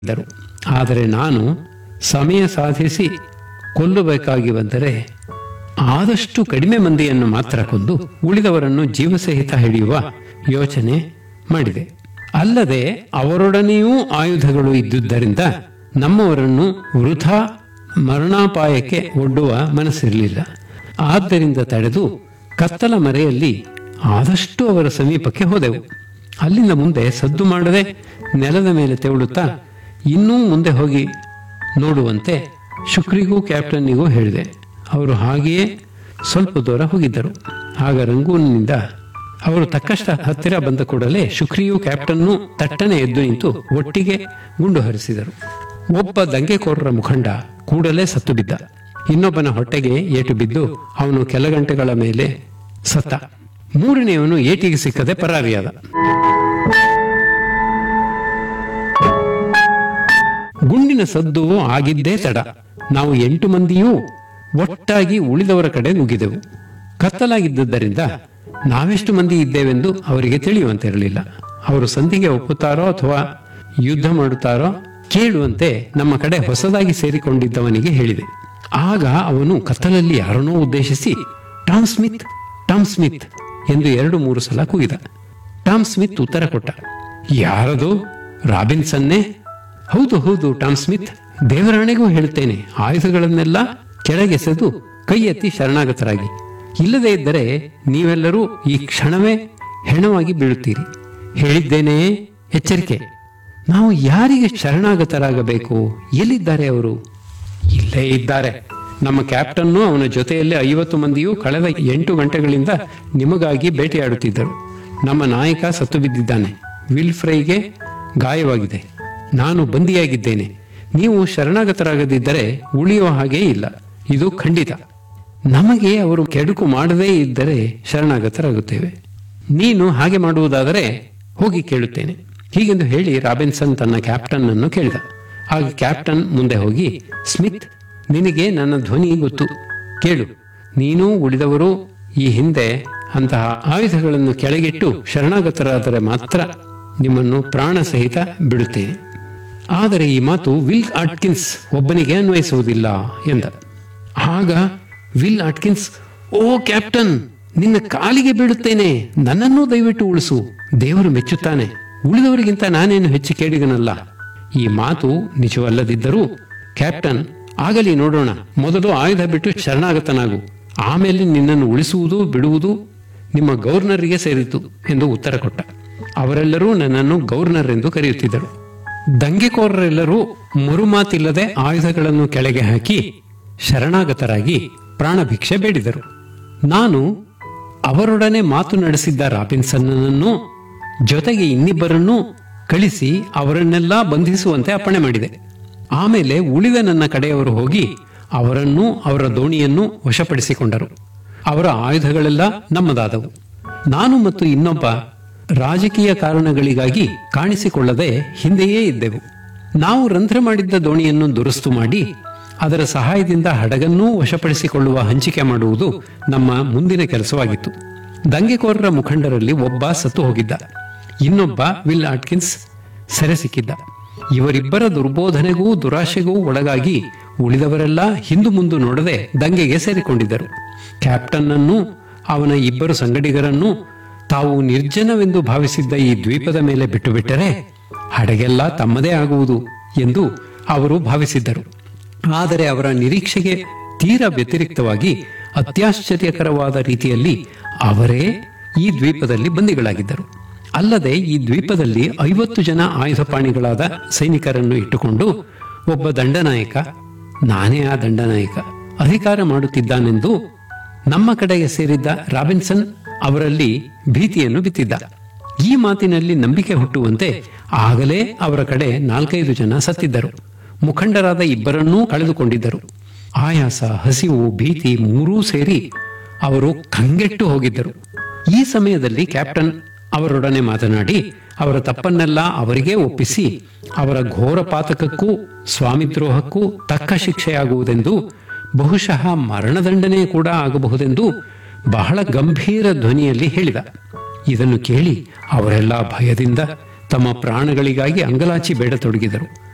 ಇದ್ದರು ಆದರೆ ನಾನು ಸಮಯ ಸಾಧಿಸಿ ಕೊಲ್ಲಬೇಕಾಗಿ ಬಂದರೆ ಆದಷ್ಟು ಕಡಿಮೆ ಮಂದಿಯನ್ನು ಮಾತ್ರ ಕೊಂದು ಉಳಿದವರನ್ನು ಜೀವಸಹಿತ ಹಿಡಿಯುವ ಯೋಚನೆ ಮಾಡಿದೆ ಅಲ್ಲದೆ ಅವರೊಡನೆಯೂ ಆಯುಧಗಳು ಇದ್ದುದರಿಂದ ನಮ್ಮವರನ್ನು ವೃಥಾ ಮರಣಾಪಾಯಕ್ಕೆ ಒಡ್ಡುವ ಮನಸ್ಸಿರಲಿಲ್ಲ ಆದ್ದರಿಂದ ತಡೆದು ಕತ್ತಲ ಮರೆಯಲ್ಲಿ ಆದಷ್ಟು ಅವರ ಸಮೀಪಕ್ಕೆ ಹೋದೆವು ಅಲ್ಲಿಂದ ಮುಂದೆ ಸದ್ದು ಮಾಡದೆ ನೆಲದ ಮೇಲೆ ತೆವಳುತ್ತಾ ಇನ್ನೂ ಮುಂದೆ ಹೋಗಿ ನೋಡುವಂತೆ ಶುಕ್ರಿಗೂ ಕ್ಯಾಪ್ಟನ್ನಿಗೂ ಹೇಳಿದೆ ಅವರು ಹಾಗೆಯೇ ಸ್ವಲ್ಪ ದೂರ ಹೋಗಿದ್ದರು ಆಗ ರಂಗೂನಿನಿಂದ ಅವರು ತಕ್ಕಷ್ಟ ಹತ್ತಿರ ಬಂದ ಕೂಡಲೇ ಶುಕ್ರಿಯು ಕ್ಯಾಪ್ಟನ್ನು ತಟ್ಟನೆ ಎದ್ದು ನಿಂತು ಒಟ್ಟಿಗೆ ಗುಂಡು ಹರಿಸಿದರು ಒಬ್ಬ ದಂಗೆಕೋರರ ಮುಖಂಡ ಕೂಡಲೇ ಸತ್ತು ಬಿದ್ದ ಇನ್ನೊಬ್ಬನ ಹೊಟ್ಟೆಗೆ ಏಟು ಬಿದ್ದು ಅವನು ಕೆಲ ಗಂಟೆಗಳ ಮೇಲೆ ಸತ್ತ ಮೂರನೆಯವನು ಏಟಿಗೆ ಸಿಕ್ಕದೆ ಪರಾರಿಯಾದ ಗುಂಡಿನ ಸದ್ದು ಆಗಿದ್ದೇ ತಡ ನಾವು ಎಂಟು ಮಂದಿಯೂ ಒಟ್ಟಾಗಿ ಉಳಿದವರ ಕಡೆ ನುಗ್ಗಿದೆವು ಕತ್ತಲಾಗಿದ್ದರಿಂದ ನಾವೆಷ್ಟು ಮಂದಿ ಇದ್ದೇವೆಂದು ಅವರಿಗೆ ತಿಳಿಯುವಂತಿರಲಿಲ್ಲ ಅವರು ಸಂಧಿಗೆ ಒಪ್ಪುತ್ತಾರೋ ಅಥವಾ ಯುದ್ಧ ಮಾಡುತ್ತಾರೋ ಕೇಳುವಂತೆ ನಮ್ಮ ಕಡೆ ಹೊಸದಾಗಿ ಸೇರಿಕೊಂಡಿದ್ದವನಿಗೆ ಹೇಳಿದೆ ಆಗ ಅವನು ಕತ್ತಲಲ್ಲಿ ಯಾರನ್ನೋ ಉದ್ದೇಶಿಸಿ ಟಾಮ್ ಸ್ಮಿತ್ ಟಾಮ್ ಸ್ಮಿತ್ ಎಂದು ಎರಡು ಮೂರು ಸಲ ಕೂಗಿದ ಟಾಮ್ ಸ್ಮಿತ್ ಉತ್ತರ ಕೊಟ್ಟ ಯಾರದು ರಾಬಿನ್ಸನ್ನೇ ಹೌದು ಹೌದು ಟಾಮ್ ಸ್ಮಿತ್ ದೇವರಾಣೆಗೂ ಹೇಳುತ್ತೇನೆ ಆಯುಧಗಳನ್ನೆಲ್ಲ ಕೆಳಗೆಸೆದು ಕೈ ಎತ್ತಿ ಶರಣಾಗತರಾಗಿ ಇಲ್ಲದೇ ಇದ್ದರೆ ನೀವೆಲ್ಲರೂ ಈ ಕ್ಷಣವೇ ಹೆಣವಾಗಿ ಬೀಳುತ್ತೀರಿ ಹೇಳಿದ್ದೇನೆ ಎಚ್ಚರಿಕೆ ನಾವು ಯಾರಿಗೆ ಶರಣಾಗತರಾಗಬೇಕು ಎಲ್ಲಿದ್ದಾರೆ ಅವರು ಇಲ್ಲೇ ಇದ್ದಾರೆ ನಮ್ಮ ಕ್ಯಾಪ್ಟನ್ನು ಅವನ ಜೊತೆಯಲ್ಲೇ ಐವತ್ತು ಮಂದಿಯೂ ಕಳೆದ ಎಂಟು ಗಂಟೆಗಳಿಂದ ನಿಮಗಾಗಿ ಬೇಟೆಯಾಡುತ್ತಿದ್ದರು ನಮ್ಮ ನಾಯಕ ಸತ್ತು ಬಿದ್ದಿದ್ದಾನೆ ವಿಲ್ಫ್ರೈಗೆ ಗಾಯವಾಗಿದೆ ನಾನು ಬಂದಿಯಾಗಿದ್ದೇನೆ ನೀವು ಶರಣಾಗತರಾಗದಿದ್ದರೆ ಉಳಿಯುವ ಹಾಗೇ ಇಲ್ಲ ಇದು ಖಂಡಿತ ನಮಗೆ ಅವರು ಕೆಡುಕು ಮಾಡದೇ ಇದ್ದರೆ ಶರಣಾಗತರಾಗುತ್ತೇವೆ ನೀನು ಹಾಗೆ ಮಾಡುವುದಾದರೆ ಹೋಗಿ ಕೇಳುತ್ತೇನೆ ಹೀಗೆಂದು ಹೇಳಿ ರಾಬಿನ್ಸನ್ ತನ್ನ ಕ್ಯಾಪ್ಟನ್ ಅನ್ನು ಕೇಳಿದ ಆಗ ಕ್ಯಾಪ್ಟನ್ ಮುಂದೆ ಹೋಗಿ ಸ್ಮಿತ್ ನಿನಗೆ ನನ್ನ ಧ್ವನಿ ಗೊತ್ತು ಕೇಳು ನೀನು ಉಳಿದವರು ಈ ಹಿಂದೆ ಅಂತಹ ಆಯುಧಗಳನ್ನು ಕೆಳಗಿಟ್ಟು ಶರಣಾಗತರಾದರೆ ಮಾತ್ರ ನಿಮ್ಮನ್ನು ಪ್ರಾಣ ಸಹಿತ ಬಿಡುತ್ತೇನೆ ಆದರೆ ಈ ಮಾತು ವಿಲ್ ಆಟ್ಕಿನ್ಸ್ ಒಬ್ಬನಿಗೆ ಅನ್ವಯಿಸುವುದಿಲ್ಲ ಎಂದ ಆಗ ವಿಲ್ ಆಟ್ಕಿನ್ಸ್ ಓ ಕ್ಯಾಪ್ಟನ್ ನಿನ್ನ ಕಾಲಿಗೆ ಬೀಳುತ್ತೇನೆ ನನ್ನನ್ನೂ ದಯವಿಟ್ಟು ಉಳಿಸು ದೇವರು ಮೆಚ್ಚುತ್ತಾನೆ ಉಳಿದವರಿಗಿಂತ ನಾನೇನು ಹೆಚ್ಚು ಕೇಳಿಗನಲ್ಲ ಈ ಮಾತು ನಿಜವಲ್ಲದಿದ್ದರೂ ಕ್ಯಾಪ್ಟನ್ ಆಗಲಿ ನೋಡೋಣ ಮೊದಲು ಆಯುಧ ಬಿಟ್ಟು ಶರಣಾಗತನಾಗು ಆಮೇಲೆ ನಿನ್ನನ್ನು ಉಳಿಸುವುದು ಬಿಡುವುದು ನಿಮ್ಮ ಗವರ್ನರ್ಗೆ ಸೇರಿತು ಎಂದು ಉತ್ತರ ಕೊಟ್ಟ ಅವರೆಲ್ಲರೂ ನನ್ನನ್ನು ಗವರ್ನರ್ ಎಂದು ಕರೆಯುತ್ತಿದ್ದರು ದಂಗೆಕೋರರೆಲ್ಲರೂ ಮರುಮಾತಿಲ್ಲದೆ ಆಯುಧಗಳನ್ನು ಕೆಳಗೆ ಹಾಕಿ ಶರಣಾಗತರಾಗಿ ಪ್ರಾಣಭಿಕ್ಷೆ ಬೇಡಿದರು ನಾನು ಅವರೊಡನೆ ಮಾತು ನಡೆಸಿದ್ದ ರಾಬಿನ್ಸನ್ನನ್ನು ಜೊತೆಗೆ ಇನ್ನಿಬ್ಬರನ್ನೂ ಕಳಿಸಿ ಅವರನ್ನೆಲ್ಲ ಬಂಧಿಸುವಂತೆ ಅಪ್ಪಣೆ ಮಾಡಿದೆ ಆಮೇಲೆ ಉಳಿದ ನನ್ನ ಕಡೆಯವರು ಹೋಗಿ ಅವರನ್ನೂ ಅವರ ದೋಣಿಯನ್ನು ವಶಪಡಿಸಿಕೊಂಡರು ಅವರ ಆಯುಧಗಳೆಲ್ಲ ನಮ್ಮದಾದವು ನಾನು ಮತ್ತು ಇನ್ನೊಬ್ಬ ರಾಜಕೀಯ ಕಾರಣಗಳಿಗಾಗಿ ಕಾಣಿಸಿಕೊಳ್ಳದೆ ಹಿಂದೆಯೇ ಇದ್ದೆವು ನಾವು ರಂಧ್ರ ಮಾಡಿದ್ದ ದೋಣಿಯನ್ನು ದುರಸ್ತು ಮಾಡಿ ಅದರ ಸಹಾಯದಿಂದ ಹಡಗನ್ನೂ ವಶಪಡಿಸಿಕೊಳ್ಳುವ ಹಂಚಿಕೆ ಮಾಡುವುದು ನಮ್ಮ ಮುಂದಿನ ಕೆಲಸವಾಗಿತ್ತು ದಂಗೆಕೋರರ ಮುಖಂಡರಲ್ಲಿ ಒಬ್ಬ ಸತ್ತು ಹೋಗಿದ್ದ ಇನ್ನೊಬ್ಬ ವಿಲ್ ಆಟ್ಕಿನ್ಸ್ ಸೆರೆ ಸಿಕ್ಕಿದ್ದ ಇವರಿಬ್ಬರ ದುರ್ಬೋಧನೆಗೂ ದುರಾಶೆಗೂ ಒಳಗಾಗಿ ಉಳಿದವರೆಲ್ಲ ಹಿಂದು ಮುಂದು ನೋಡದೆ ದಂಗೆಗೆ ಸೇರಿಕೊಂಡಿದ್ದರು ಕ್ಯಾಪ್ಟನ್ ಅನ್ನು ಅವನ ಇಬ್ಬರು ಸಂಗಡಿಗರನ್ನು ತಾವು ನಿರ್ಜನವೆಂದು ಭಾವಿಸಿದ್ದ ಈ ದ್ವೀಪದ ಮೇಲೆ ಬಿಟ್ಟು ಬಿಟ್ಟರೆ ಹಡಗೆಲ್ಲ ತಮ್ಮದೇ ಆಗುವುದು ಎಂದು ಅವರು ಭಾವಿಸಿದ್ದರು ಆದರೆ ಅವರ ನಿರೀಕ್ಷೆಗೆ ತೀರಾ ವ್ಯತಿರಿಕ್ತವಾಗಿ ಅತ್ಯಾಶ್ಚರ್ಯಕರವಾದ ರೀತಿಯಲ್ಲಿ ಅವರೇ ಈ ದ್ವೀಪದಲ್ಲಿ ಬಂದಿಗಳಾಗಿದ್ದರು ಅಲ್ಲದೆ ಈ ದ್ವೀಪದಲ್ಲಿ ಐವತ್ತು ಜನ ಆಯುಧಪಾಣಿಗಳಾದ ಸೈನಿಕರನ್ನು ಇಟ್ಟುಕೊಂಡು ಒಬ್ಬ ದಂಡನಾಯಕ ನಾನೇ ಆ ದಂಡನಾಯಕ ಅಧಿಕಾರ ಮಾಡುತ್ತಿದ್ದಾನೆಂದು ನಮ್ಮ ಕಡೆಗೆ ಸೇರಿದ್ದ ರಾಬಿನ್ಸನ್ ಅವರಲ್ಲಿ ಭೀತಿಯನ್ನು ಬಿತ್ತಿದ್ದ ಈ ಮಾತಿನಲ್ಲಿ ನಂಬಿಕೆ ಹುಟ್ಟುವಂತೆ ಆಗಲೇ ಅವರ ಕಡೆ ನಾಲ್ಕೈದು ಜನ ಸತ್ತಿದ್ದರು ಮುಖಂಡರಾದ ಇಬ್ಬರನ್ನೂ ಕಳೆದುಕೊಂಡಿದ್ದರು ಆಯಾಸ ಹಸಿವು ಭೀತಿ ಮೂರೂ ಸೇರಿ ಅವರು ಕಂಗೆಟ್ಟು ಹೋಗಿದ್ದರು ಈ ಸಮಯದಲ್ಲಿ ಕ್ಯಾಪ್ಟನ್ ಅವರೊಡನೆ ಮಾತನಾಡಿ ಅವರ ತಪ್ಪನ್ನೆಲ್ಲ ಅವರಿಗೇ ಒಪ್ಪಿಸಿ ಅವರ ಘೋರ ಪಾತಕಕ್ಕೂ ಸ್ವಾಮಿದ್ರೋಹಕ್ಕೂ ತಕ್ಕ ಶಿಕ್ಷೆಯಾಗುವುದೆಂದು ಬಹುಶಃ ಮರಣದಂಡನೆ ಕೂಡ ಆಗಬಹುದೆಂದು ಬಹಳ ಗಂಭೀರ ಧ್ವನಿಯಲ್ಲಿ ಹೇಳಿದ ಇದನ್ನು ಕೇಳಿ ಅವರೆಲ್ಲ ಭಯದಿಂದ ತಮ್ಮ ಪ್ರಾಣಗಳಿಗಾಗಿ ಅಂಗಲಾಚಿ ಬೇಡತೊಡಗಿದರು